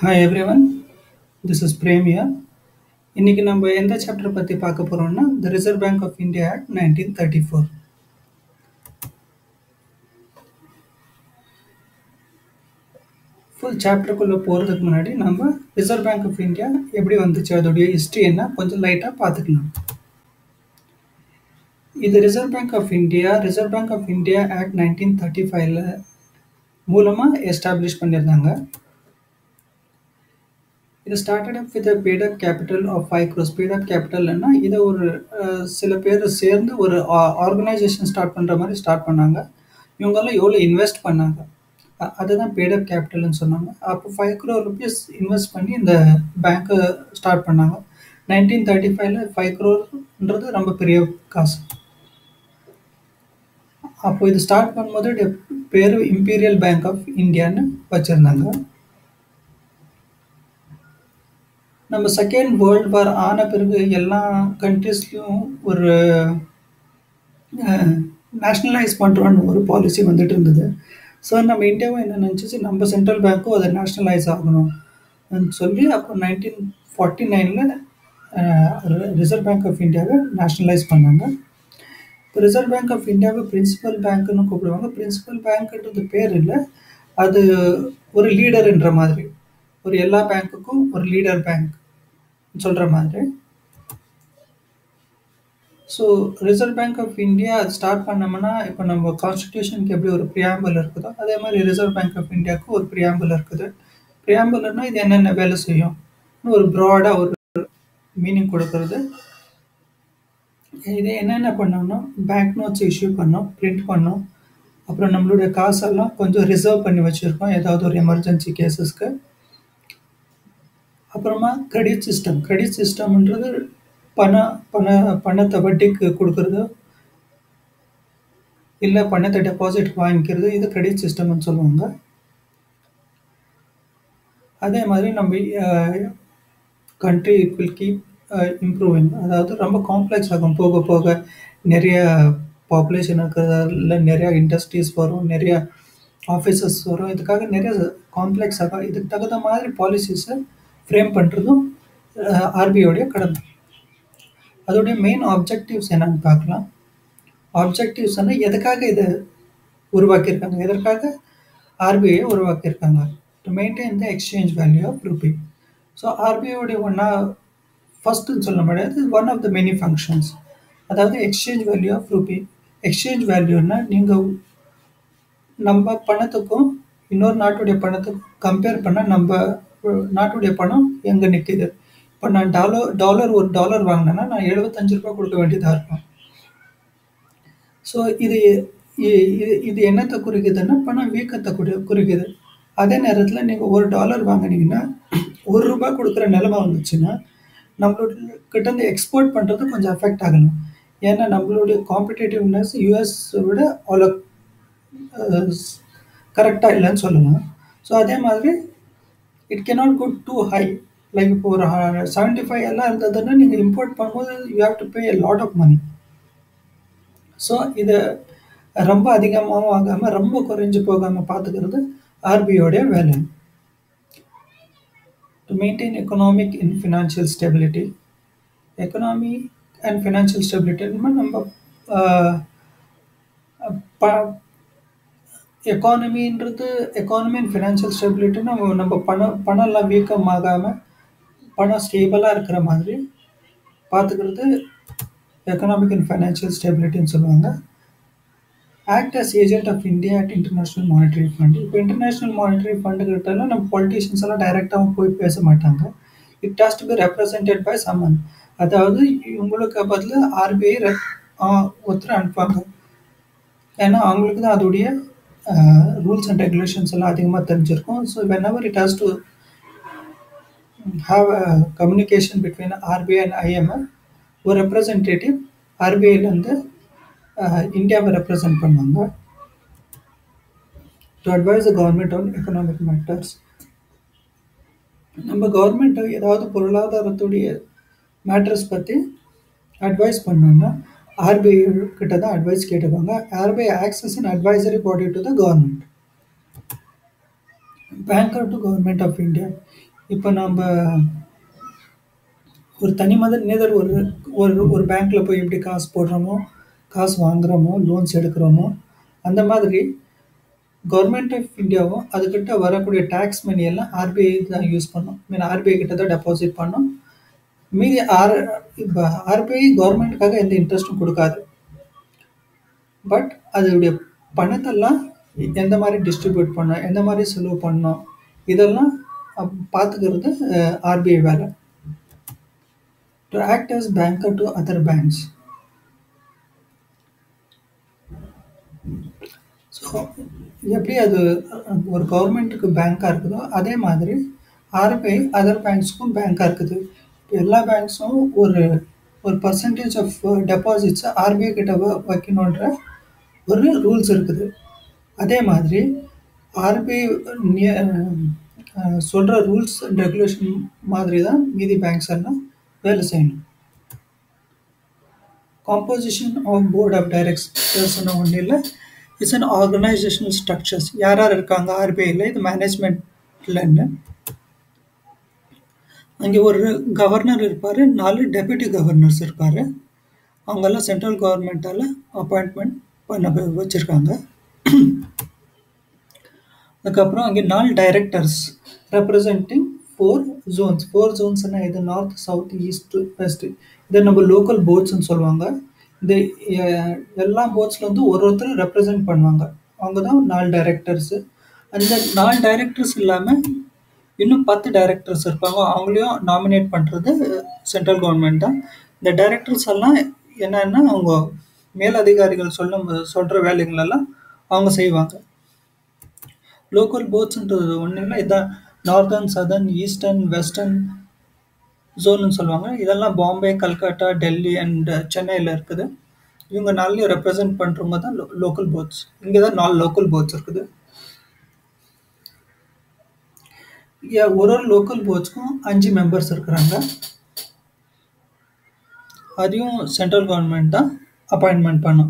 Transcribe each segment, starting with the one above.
Hi everyone this is Premiya இன்னைக்கு நம்ம எந்த சாப்டர் பற்றி பார்க்க போகிறோம்னா the reserve bank of India act nineteen thirty four full சாப்டருக்குள்ளே போகிறதுக்கு முன்னாடி நம்ம ரிசர்வ் பேங்க் ஆஃப் இந்தியா எப்படி வந்துச்சு அதோடைய ஹிஸ்ட்ரி என்ன கொஞ்சம் லைட்டாக பார்த்துக்கலாம் இது reserve bank of India reserve bank of India act nineteen thirty ஃபைவ்ல மூலமாக எஸ்டாப்ளிஷ் பண்ணியிருந்தாங்க இது started up with paid up capital of five crores paid up கேபிட்டல்னா இதை ஒரு அஹ், சில பேர் சேர்ந்து ஒரு ஆர்கனைசேஷன் ஸ்டார்ட் பண்ணுற மாதிரி ஸ்டார்ட் பண்ணாங்க இவங்கெல்லாம் எவ்வளோ இன்வெஸ்ட் பண்ணாங்க அ- அதுதான் பேட் அப் கேபிட்டல்னு சொன்னாங்க அப்போ ஃபைவ் க்ரோர் ருபீஸ் இன்வெஸ்ட் பண்ணி இந்த பேங்க்கை ஸ்டார்ட் பண்ணாங்க நைன்டீன் தேர்ட்டி ஃபைவ்ல ஃபைவ் க்ரோர்ன்றது ரொம்ப பெரிய காசு அப்போ இது ஸ்டார்ட் பண்ணும்போது இது பேர் இம்பீரியல் பேங்க் ஆஃப் இந்தியான்னு வச்சுருந்தாங்க நம்ம செகண்ட் வேர்ல்டு வார் ஆன பிறகு எல்லா கண்ட்ரீஸ்லையும் ஒரு நேஷ்னலைஸ் பண்ணுறோன்னு ஒரு பாலிசி வந்துட்டு இருந்தது ஸோ நம்ம இந்தியாவும் என்ன நினச்சிச்சு நம்ம சென்ட்ரல் பேங்க்கும் அதை நேஷ்னலைஸ் ஆகணும் சொல்லி அப்போ நைன்டீன் ஃபார்ட்டி நைனில் ரிசர்வ் பேங்க் ஆஃப் இந்தியாவை நேஷ்னலைஸ் பண்ணாங்க இப்போ ரிசர்வ் பேங்க் ஆஃப் இந்தியாவை பிரின்சிபல் பேங்க்னு கூப்பிடுவாங்க பிரின்சிபல் பேங்க்ன்றது பேர் இல்லை அது ஒரு லீடர்ன்ற மாதிரி ஒரு எல்லா பேங்க்குக்கும் ஒரு லீடர் பேங்க் சொல்கிற மாதிரி so reserve bank of India அது ஸ்டார்ட் பண்ணோம்னா இப்போ நம்ம கான்ஸ்டிடியூஷனுக்கு எப்படி ஒரு ப்ரியாம்பிள் இருக்குதோ அதே மாதிரி ரிசர்வ் பேங்க் ஆஃப் இந்தியாவுக்கு ஒரு ப்ரியாம்பிள் இருக்குது ப்ரியாம்பிள்னா இது என்னென்ன வேலை செய்யும் ஒரு ப்ராடாக ஒரு மீனிங் கொடுக்கறது இது என்னென்ன பண்ணோம்னா பேங்க் நோட்ஸ் இஷ்யூ பண்ணோம் பிரிண்ட் பண்ணோம் அப்புறம் நம்மளுடைய காசெல்லாம் கொஞ்சம் ரிசர்வ் பண்ணி வச்சுருக்கோம் ஏதாவது ஒரு எமர்ஜென்சி கேசஸ்க்கு அப்புறமா கிரெடிட் சிஸ்டம் கிரெடிட் சிஸ்டம்ன்றது பண பண பணத்தை வட்டிக்கு கொடுக்கறது இல்லை பணத்தை டெபாசிட் வாங்கிக்கிறது இது கிரெடிட் சிஸ்டம்னு சொல்லுவாங்க அதே மாதிரி நம்ம country it will keep improving அதாவது ரொம்ப காம்ப்ளெக்ஸ் ஆகும் போக போக நிறைய பாப்புலேஷன் இருக்கிறதால நிறைய இண்டஸ்ட்ரீஸ் வரும் நிறைய ஆஃபீஸஸ் வரும் இதுக்காக நிறைய காம்ப்ளெக்ஸ் ஆகும் இதுக்கு தகுந்த மாதிரி பாலிசிஸை ஃப்ரேம் பண்ணுறதும் ஆர்பிஐடைய கடமை அதோடைய மெயின் ஆப்ஜெக்டிவ்ஸ் என்னன்னு பார்க்கலாம் ஆப்ஜெக்டிவ்ஸ் எதுக்காக இதை உருவாக்கியிருக்காங்க எதற்காக ஆர்பிஐ உருவாக்கியிருக்காங்க to maintain the exchange value of rupee so ஆர்பிஐடைய ஒன்றா ஃபஸ்ட்டுன்னு சொல்ல முடியாது one of the many functions அதாவது exchange value of rupee exchange வேல்யூன்னா நீங்கள் நம்ம பணத்துக்கும் இன்னொரு நாட்டுடைய பணத்துக்கும் கம்பேர் பண்ணால் நம்ம நாட்டுடைய பணம் எங்கே நிற்கிது இப்போ நான் டாலர் டாலர் ஒரு டாலர் வாங்கினேன்னா நான் எழுபத்தஞ்சு ரூபா கொடுக்க வேண்டியதாக இருக்கும் ஸோ இது இ- இது இது என்னத்தை குறிக்குதுன்னா பணம் வீக்கத்தை குறி குறிக்குது அதே நேரத்தில் நீங்கள் ஒரு டாலர் வாங்குனீங்கன்னா ஒரு ரூபாய் கொடுக்குற நிலைமை வந்துச்சுன்னா நம்மளோட கிட்ட இருந்து எக்ஸ்போர்ட் பண்ணுறது கொஞ்சம் அஃபெக்ட் ஆகலாம் ஏன்னா நம்மளுடைய காம்படிட்டிவ்னஸ் யூஎஸ் விட அவ்வளோ கரெக்டாக இல்லைன்னு சொல்லலாம் ஸோ அதே மாதிரி it cannot go too high like இப்போ ஒரு செவன்ட்டி ஃபைவ் எல்லாம் இருந்ததுன்னா நீங்கள் இம்போர்ட் பண்ணும்போது you have to pay a lot of money so இதை ரொம்ப அதிகமாகவும் ஆகாமல் ரொம்ப குறைஞ்சு போகாமல் பார்த்துக்கிறது ஆர்பிஐயோடைய வேலை to maintain economic and financial stability economy and financial stability நம்ம ஆஹ், ப எக்கானமின்றது எக்கானமி அண்ட் ஃபினான்ஷியல் ஸ்டெபிலிட்டினா நம்ம நம்ம பணம் பணம்லாம் வீக்கம் ஆகாமல் பணம் ஸ்டேபிளாக இருக்கிற மாதிரி பார்த்துக்கிறது எக்கனாமிக் அண்ட் ஃபைனான்ஷியல் ஸ்டெபிலிட்டின்னு சொல்லுவாங்க act as agent of India at international monetary fund இப்போ இன்டர்நேஷ்னல் மானிட்டரி ஃபண்டு கிட்டலாம் நம்ம பொலிட்டீஷியன்ஸ் எல்லாம் டைரெக்டாகவும் போய் பேச மாட்டாங்க it has to be represented by someone அதாவது இவங்களுக்கு பதில் ஆர்பிஐ ஒருத்தர் அனுப்புவாங்க ஏன்னா அவங்களுக்கு தான் அதோடைய ரூல்ஸ் அண்ட் ரெகுலேஷன்ஸ் எல்லாம் அதிகமாக தெரிஞ்சிருக்கும் so whenever it has to have a communication between RBI and IMF ஒரு ரெப்ரசன்டேட்டிவ் ஆர்பிஐலேருந்து இந்தியாவை ரெப்ரசன்ட் பண்ணுவாங்க to advise the government on economic matters நம்ம கவர்மெண்ட் ஏதாவது பொருளாதாரத்துடைய மேட்டர்ஸ் பற்றி அட்வைஸ் பண்ணோம்னா ஆர்பிஐ கிட்ட தான் அட்வைஸ் கேட்டுக்கோங்க RBI access and advisory body to the government banker to government of India இப்ப நம்ப ஒரு தனி மனிதர் ஒரு ஒரு ஒரு பேங்க்ல போய் எப்படி காசு போடுறோமோ, காசு வாங்குறோமோ, லோன்ஸ் எடுக்குறோமோ, அந்த மாதிரி கவர்மெண்ட் ஆஃப் இந்தியாவும் அதுகிட்ட வரக்கூடிய டாக்ஸ் மணி எல்லாம் ஆர்பிஐ தான் யூஸ் பண்ணும். மீன் ஆர்பிஐ கிட்ட தான் டெபாசிட் பண்ணும். மீதி ஆர் இப்ப ஆர்பிஐ கவர்மெண்ட்டுக்காக எந்த இன்ட்ரெஸ்ட்டும் குடுக்காது. பட் அதோடைய பணத்தெல்லாம் எந்த மாரி டிஸ்ட்ரிபியூட் பண்ணணும், எந்த மாரி செலவு பண்ணணும், இதெல்லாம் அப் பாத்துக்கிறது அ ஆர்பிஐ வேல. To act as banker to other banks. So எப்படி அது அ ஒரு கவர்மெண்ட்டுக்கு பேங்க்கா இருக்குதோ, அதே மாதிரி ஆர்பிஐ அதர் பேங்க்ஸ்க்கும் பேங்க்கா இருக்குது. இப்ப எல்லா பேங்க்ஸும் ஒரு ஒரு பெர்சன்டேஜ் ஆஃப் டெபாசிட்ஸ ஆர்பிஐ கிட்ட வ வைக்கணுன்ற ஒரு ரூல்ஸ் இருக்குது. அதே மாதிரி ஆர்பிஐ நிய அ சொல்ற ரூல்ஸ் அண்ட் ரெகுலேஷன் மாதிரி தான் மீதி பேங்க்ஸ் எல்லாம் வேலை செய்யணும். காம்போசிஷன் ஆஃப் போர்ட் ஆஃப் டைரக்டர்ஸ்ன்னு ஒண்ணு இல்ல. It's an organisational structures. யார் யார் இருக்காங்க ஆர்பிஐல இது மேனேஜ்மென்ட்லன்னு. அங்க ஒரு கவர்னர் இருப்பாரு. 4 டெப்யூட்டி கவர்னர்ஸ் இருப்பாரு. அவங்கெல்லாம் சென்ட்ரல் கவர்மெண்ட்டால அப்பாயின்ட்மென்ட் பண்ண வ வச்சிருக்காங்க. அதுக்கப்புறம் அங்க 4 டைரக்டர்ஸ் ரெப்ரசன்டிங் 4 ஜோன்ஸ். 4 ஜோன்ஸ்ன்னா எது? North, south, east, west. இத நம்ம லோக்கல் போர்ட்ஸ்ன்னு சொல்லுவாங்க. இந்த எ எல்லா போர்ட்ஸ்ல இருந்து ஒரு ஒருத்தர் ரெப்ரசன்ட் பண்ணுவாங்க. அவங்க தான் 4 டைரக்டர்ஸ். அந்த 4 டைரக்டர்ஸ் இல்லாம இன்னும் 10 டைரக்டர்ஸ் இருப்பாங்க. அவங்களையும் நாமினேட் பண்றது சென்ட்ரல் கவர்மெண்ட் தான். இந்த டைரக்டர்ஸ் எல்லாம் என்னன்னா, அவங்க மேலதிகாரிகள் சொல்லும் சொல்ற வேலைகள் எல்லாம் அவங்க செய்வாங்க. லோக்கல் போர்ட்ஸ்ன்றது ஒண்ணு இல்ல. இதான் நார்தர்ன், சதர்ன், ஈஸ்டர்ன், வெஸ்டர்ன் ஜோன்னு சொல்லுவாங்க. இதெல்லாம் பாம்பே, கல்கட்டா, டெல்லி அண்ட் சென்னைல இருக்குது. இவங்க 4லயும் ரெப்ரசன்ட் பண்றவங்க தான் லோ லோக்கல் போர்ட்ஸ். இங்க தான் 4 லோக்கல் போர்ட்ஸ் இருக்குது. ய ஒரு ஒரு லோக்கல் போர்ட்ஸ்க்கும் 5 மெம்பர்ஸ் இருக்குறாங்க. அதையும் சென்ட்ரல் கவர்மெண்ட் தான் அப்பாயின்ட்மென்ட் பண்ணும்.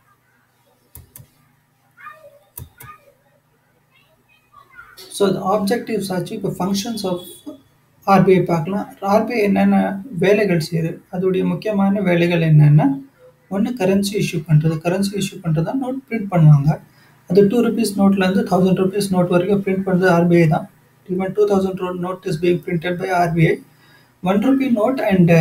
ஸோ த ஆப்ஜெக்டிவ்ஸ் ஆச்சு. இப்ப ஃபங்ஷன்ஸ் ஆஃப் ஆர்பிஐ பார்க்கலாம். ஆர்பிஐ என்னென்ன வேலைகள் செய்யுது? அதோடைய முக்கியமான வேலைகள் என்னன்னா, ஒண்ணு கரன்சி இஷ்யூ பண்றது. கரன்சி இஷ்யூ பண்றதுனா நோட் பிரிண்ட் பண்ணுவாங்க. அது ரூ. 2 நோட்ல இருந்து ரூ. 1000 நோட் வரைக்கும் பிரிண்ட் பண்றது ஆர்பிஐ தான். Even 2000 note is being printed by RBI. ரூ. 1 note and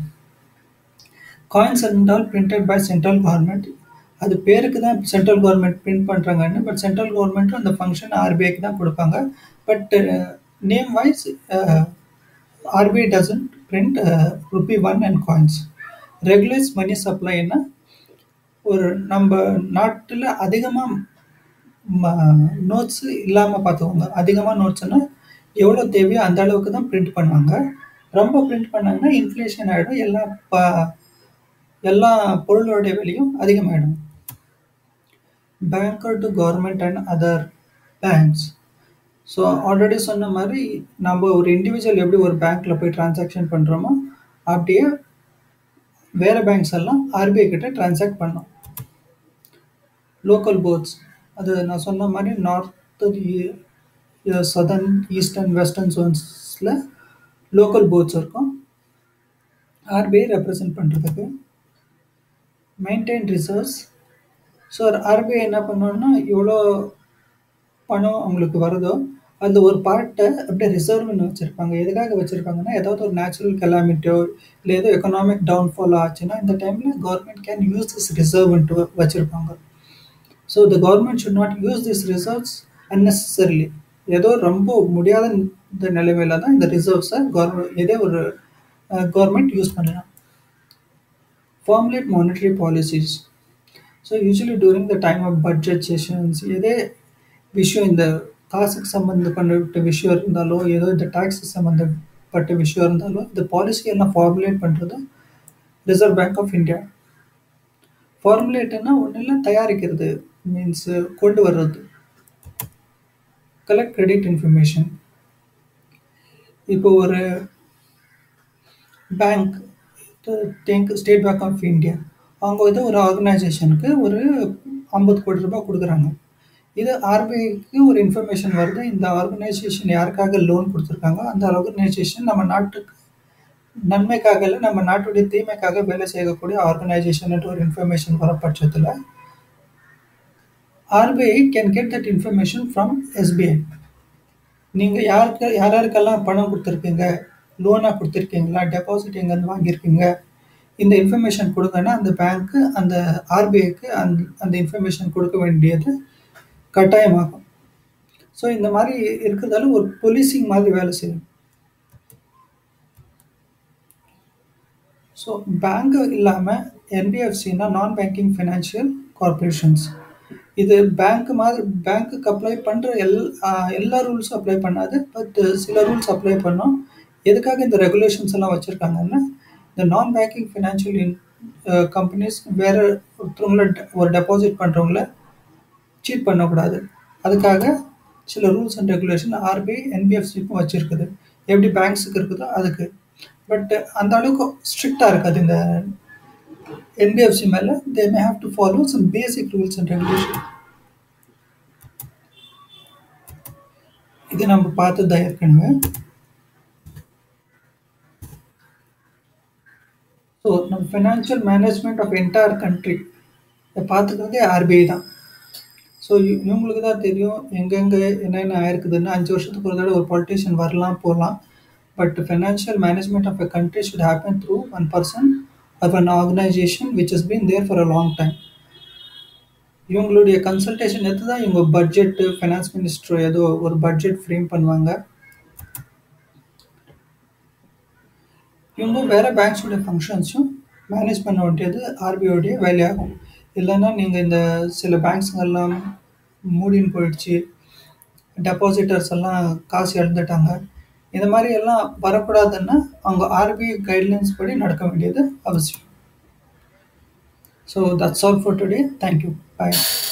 coins and all printed by central government. அது பேருக்கு தான் சென்ட்ரல் கவர்மெண்ட் பிரிண்ட் பண்றாங்கன்னு. பட் சென்ட்ரல் கவர்மெண்ட்டும் அந்த ஃபங்ஷன் ஆர்பிஐக்கு தான் குடுப்பாங்க. But name wise uh RBI doesn't print rupee 1 and coins. Regulates money சப்ளைன்னா, ஒரு நம்ப நாட்டுல அதிகமா ம நோட்ஸ் இல்லாம பார்த்துக்கோங்க. அதிகமா நோட்ஸ்ன்னா, எவ்வளோ தேவையோ அந்த அளவுக்கு தான் பிரிண்ட் பண்ணுவாங்க. ரொம்ப பிரிண்ட் பண்ணாங்கன்னா இன்ஃப்ளேஷன் ஆயிடும். எல்லா ப எல்லா பொருளோட விலையும் அதிகமாயிடும். Banker to government and other banks. So already சொன்ன மாரி நம்ப ஒரு இண்டிவிஜுவல் எப்படி ஒரு பேங்க்ல போய் டிரான்சாக்ஷன் பண்றோமோ, அப்படியே வேற பேங்க்ஸ் எல்லாம் ஆர்பிஐ கிட்ட டிரான்சாக்ட் பண்ணும். Local boards. அது நான் சொன்ன மாரி நார்த், இ சதர்ன், ஈஸ்டர்ன், வெஸ்டர்ன் ஜோன்ஸ்ல லோக்கல் போர்ட்ஸ் இருக்கும். ஆர்பிஐ ரெப்ரசன்ட் பண்றதுக்கு. Maintain reserves. ஸோ ஆர்பிஐ என்ன பண்ணும்னா, எவ்வளோ பணம் அவங்களுக்கு வருதோ, அதுல ஒரு பார்ட்ட அப்படியே ரிசர்வ்ன்னு வச்சிருப்பாங்க. எதுக்காக வச்சிருப்பாங்கன்னா, ஏதாவது ஒரு நேச்சுரல் கலாமிட்டியோ, இல்ல ஏதோ எக்கனாமிக் டவுன்ஃபால் ஆச்சுன்னா, இந்த டைம்ல கவர்மெண்ட் கேன் யூஸ் திஸ் ரிசர்வ்ன்ட்டு வச்சிருப்பாங்க. So the government should not use this reserves unnecessarily. ஏதோ ரொம்ப முடியாத இந்த நிலைமையில தான் இந்த ரிசர்வ்ஸ கவர்ம ஏதோ ஒரு அ கவர்மெண்ட் யூஸ் பண்ணலாம். Formulate monetary policies. So usually during the time of budget sessions இதே விஷயம் இந்த காசுக்கு சம்பந்தப்பட்ட விஷயம் இருந்தாலோ, ஏதோ இந்த டாக்ஸ் சம்பந்தப்பட்ட விஷயம் இருந்தாலோ, இந்த பாலிசி எல்லாம் ஃபார்முலேட் பண்றது ரிசர்வ் பேங்க் ஆஃப் இந்தியா. ஃபார்முலேட்ன்னா ஒண்ணும் இல்ல தயாரிக்கிறது. மீன்ஸ் கொண்டு வர்றது. Collect credit information. இப்போ ஒரு bank think state bank of India. அவங்க ஏதோ ஒரு ஆர்கனைசேஷனுக்கு ஒரு ரூ. 50 கோடி குடுக்குறாங்க. இது ஆர்பிஐக்கு ஒரு இன்ஃபர்மேஷன் வருது. இந்த ஆர்கனைசேஷன் யாருக்காக லோன் குடுத்துருக்காங்க, அந்த ஆர்கனைசேஷன் நம்ம நாட்டுக்கு நன்மைக்காக இல்ல, நம்ம நாட்டுடைய தீமைக்காக வேலை செய்யக்கூடிய ஆர்கனைசேஷன்ன்ற ஒரு இன்ஃபர்மேஷன் வர பட்சத்தில RBI can get that information from SBI. நீங்க யாருக்கு யார் யாருக்கெல்லாம் பணம் குடுத்துருக்கீங்க, லோனா குடுத்துருக்கீங்களா, டெபாசிட் எங்கேருந்து வாங்கியிருக்கீங்க, இந்த இன்ஃபர்மேஷன் குடுங்கன்னா, அந்த பேங்க் அந்த ஆர்பிஐக்கு அந் அந்த இன்ஃபர்மேஷன் குடுக்க வேண்டியது கட்டாயமாகும். ஸோ இந்த மாரி இருக்கிறதால ஒரு போலீசிங் மாதிரி வேலை செய்யும். ஸோ பேங்க் இல்லாம என்பிஎஃப்சின்னா நான் பேங்கிங் ஃபினான்ஷியல் கார்ப்பரேஷன்ஸ். இது பேங்க் மாதிரி பேங்க்குக்கு அப்ளை பண்ற எல் அ எல்லா ரூல்ஸும் அப்ளை பண்ணாது. பட் சில ரூல்ஸ் அப்ளை பண்ணும். எதுக்காக இந்த ரெகுலேஷன்ஸ் எல்லாம் வச்சிருக்காங்கன்னா, இந்த நான் பேங்கிங் ஃபினான்ஷியல் இன் அ கம்பெனிஸ் வேற ஒருத்தவங்கள ட ஒரு டெபாசிட் பண்றவங்கள சீட் பண்ணக்கூடாது. அதுக்காக சில ரூல்ஸ் அண்ட் ரெகுலேஷன் ஆர்பிஐ, என்பிஎஃப்சிக்கும் வச்சிருக்குது. எப்படி பேங்க்ஸ்க்கு இருக்குதோ அதுக்கு. பட் அந்த அளவுக்கு ஸ்ட்ரிக்ட்டா இருக்காது இந்த என்பிஎஃப்சி மேல. They may have to follow some basic rules and regulation. இது நம்ம பார்த்தது தான் ஏற்கனவே. ஸோ நம்ம financial management of entire country இத பார்த்துக்கிறதே ஆர்பிஐ தான். ஸோ இ இவங்களுக்கு தான் தெரியும் எங்கெங்க என்னென்ன ஆயிருக்குதுன்னு 5 வருஷத்துக்கு ஒரு தடவ ஒரு பொலிட்டீஷியன் வரலாம், போலாம். But financial management of a country should happen through one person or one organisation which has been there for a long time. இவங்களுடைய கன்சல்டேஷன் எடுத்து தான் இவங்க பட்ஜெட், ஃபினான்ஸ் மினிஸ்டர் ஏதோ ஒரு பட்ஜெட் ஃப்ரேம் பண்ணுவாங்க. இவங்க வேற பேங்க்ஸோட ஃபங்ஷன்ஸும் மேனேஜ் பண்ண வேண்டியது ஆர்பிஐயோடைய வேலையாகும். இல்லன்னா நீங்க இந்த சில பேங்க்ஸ்ங்கெல்லாம் மூடின்னு போயிடுச்சு. டெபாசிட்டர்ஸ் எல்லாம் காசு இழந்துட்டாங்க. இந்த மாரி எல்லாம் வரக்கூடாதுன்னா, அவங்க ஆர்பிஐ கைட்லைன்ஸ் படி நடக்க வேண்டியது அவசியம். So that's all for today. Thank you. Bye.